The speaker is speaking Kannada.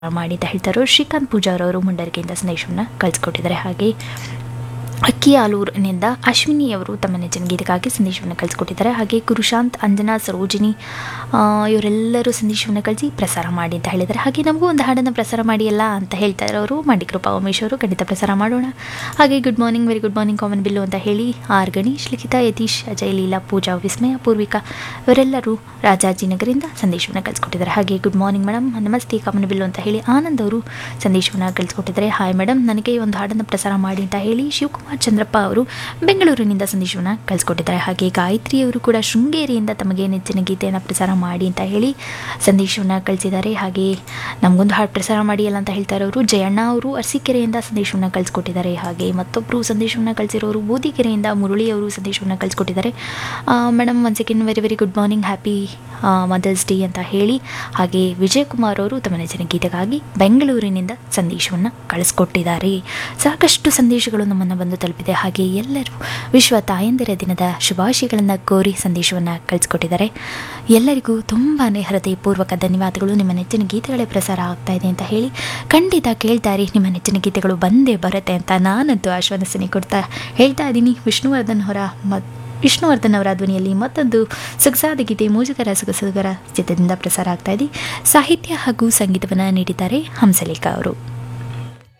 ಮಾಡಿ ಅಂತ ಹೇಳ್ತಾರೋ ಶ್ರೀಕಾಂತ್ ಪೂಜಾರ್ ಅವರು ಮುಂಡರಿಕೆಯಿಂದ ಸಂದೇಶವನ್ನು ಕಳಿಸ್ಕೊಟ್ಟಿದ್ದಾರೆ ಹಾಗೆ ಅಕ್ಕಿ ಆಲೂರಿನಿಂದ ಅಶ್ವಿನಿ ಅವರು ತಮ್ಮ ನೆಚ್ಚಿನ ಗೀತೆಗಾಗಿ ಸಂದೇಶವನ್ನು ಕಳಿಸ್ಕೊಟ್ಟಿದ್ದಾರೆ ಹಾಗೆ ಕುರುಶಾಂತ್ ಅಂಜನಾ ಸರೋಜಿನಿ ಆ, ಇವರೆಲ್ಲರೂ ಸಂದೇಶವನ್ನು ಕಳಿಸಿ ಪ್ರಸಾರ ಮಾಡಿ ಅಂತ ಹೇಳಿದ್ದಾರೆ ಹಾಗೆ ನಮಗೂ ಒಂದು ಹಾಡನ್ನು ಪ್ರಸಾರ ಮಾಡಿ ಅಲ್ಲ ಅಂತ ಹೇಳ್ತಾ ಇರೋರು ಮಂಡಿ ಕೃಪಾ ಉಮೇಶ್ ಅವರು ಖಂಡಿತ ಪ್ರಸಾರ ಮಾಡೋಣ ಹಾಗೆ good morning very good morning ಕಾಮನ್ ಬಿಲ್ಲು ಅಂತ ಹೇಳಿ ಆರ್ ಗಣೇಶ್ ಲಿಖಿತಾ ಯತೀಶ್ ಅಜಯ್ ಲೀಲಾ ಪೂಜಾ ವಿಸ್ಮಯ ಪೂರ್ವಿಕಾ ಇವರೆಲ್ಲರೂ ರಾಜಾಜಿನಗರಿಂದ ಸಂದೇಶವನ್ನು ಕಳಿಸ್ಕೊಟ್ಟಿದ್ದಾರೆ ಹಾಗೆ ಗುಡ್ ಮಾರ್ನಿಂಗ್ ಮೇಡಮ್ ನಮಸ್ತೆ ಕಾಮನ್ ಬಿಲ್ಲು ಅಂತ ಹೇಳಿ ಆನಂದ್ ಅವರು ಸಂದೇಶವನ್ನು ಕಳಿಸ್ಕೊಟ್ಟಿದ್ದಾರೆ ಹಾಯ್ ಮೇಡಮ್ ನನಗೆ ಒಂದು ಹಾಡನ್ನು ಪ್ರಸಾರ ಮಾಡಿ ಅಂತ ಹೇಳಿ ಶಿವಕುಮಾರ್ ಚಂದ್ರಪ್ಪ ಅವರು ಬೆಂಗಳೂರಿನಿಂದ ಸಂದೇಶವನ್ನು ಕಳಿಸ್ಕೊಟ್ಟಿದ್ದಾರೆ ಹಾಗೆ ಗಾಯತ್ರಿ ಅವರು ಕೂಡ ಶೃಂಗೇರಿಯಿಂದ ತಮಗೆ ನೆಚ್ಚಿನ ಗೀತೆಯನ್ನು ಪ್ರಸಾರ ಮಾಡಿ ಅಂತ ಹೇಳಿ ಸಂದೇಶವನ್ನು ಕಳಿಸಿದ್ದಾರೆ ಹಾಗೆ ನಮಗೊಂದು ಹಾಡು ಪ್ರಸಾರ ಮಾಡಿ ಅಲ್ಲ ಅಂತ ಹೇಳ್ತಾ ಇರೋರು ಜಯಣ್ಣ ಅವರು ಅರಸೀಕೆರೆಯಿಂದ ಸಂದೇಶವನ್ನು ಕಳಿಸ್ಕೊಟ್ಟಿದ್ದಾರೆ ಹಾಗೆ ಮತ್ತೊಬ್ಬರು ಸಂದೇಶವನ್ನು ಕಳಿಸಿರೋರು ಬೂದಿಕೆರೆಯಿಂದ ಮುರಳಿ ಅವರು ಸಂದೇಶವನ್ನು ಕಳಿಸ್ಕೊಟ್ಟಿದ್ದಾರೆ madam one second very very good morning happy mother's day ಅಂತ ಹೇಳಿ ಹಾಗೆ ವಿಜಯ್ ಕುಮಾರ್ ಅವರು ತಮ್ಮ ನೆಚ್ಚಿನ ಗೀತೆಗಾಗಿ ಬೆಂಗಳೂರಿನಿಂದ ಸಂದೇಶವನ್ನು ಕಳಿಸ್ಕೊಟ್ಟಿದ್ದಾರೆ ಸಾಕಷ್ಟು ಸಂದೇಶಗಳು ನಮ್ಮನ್ನು ಬಂದು ತಲುಪಿದೆ ಹಾಗೆ ಎಲ್ಲರೂ ವಿಶ್ವ ತಾಯಂದಿರ ದಿನದ ಶುಭಾಶಯಗಳನ್ನು ಕೋರಿ ಸಂದೇಶವನ್ನು ಕಳಿಸ್ಕೊಟ್ಟಿದ್ದಾರೆ ಎಲ್ಲರಿಗೂ ತುಂಬಾ ಹೃದಯಪೂರ್ವಕ ಧನ್ಯವಾದಗಳು ನಿಮ್ಮ ನೆಚ್ಚಿನ ಗೀತೆಗಳೇ ಪ್ರಸಾರ ಆಗ್ತಾ ಇದೆ ಅಂತ ಹೇಳಿ ಖಂಡಿತ ಕೇಳ್ತಾರೆ ನಿಮ್ಮ ನೆಚ್ಚಿನ ಗೀತೆಗಳು ಬಂದೇ ಬರುತ್ತೆ ಅಂತ ನಾನಂತೂ ಆಶ್ವಾಸನೆ ಕೊಡ್ತಾ ಹೇಳ್ತಾ ಇದ್ದೀನಿ ವಿಷ್ಣುವರ್ಧನ್ ಹೊರ ಮತ್ತು ವಿಷ್ಣುವರ್ಧನ್ ಅವರ ಧ್ವನಿಯಲ್ಲಿ ಮತ್ತೊಂದು ಸೊಗಸಾದ ಗೀತೆ ಮೂಜಕರ ಸೊಗಸಗರ ಚಿತ್ರದಿಂದ ಪ್ರಸಾರ ಆಗ್ತಾ ಇದೆ ಸಾಹಿತ್ಯ ಹಾಗೂ ಸಂಗೀತವನ್ನು ನೀಡಿದ್ದಾರೆ ಹಂಸಲೇಖ ಅವರು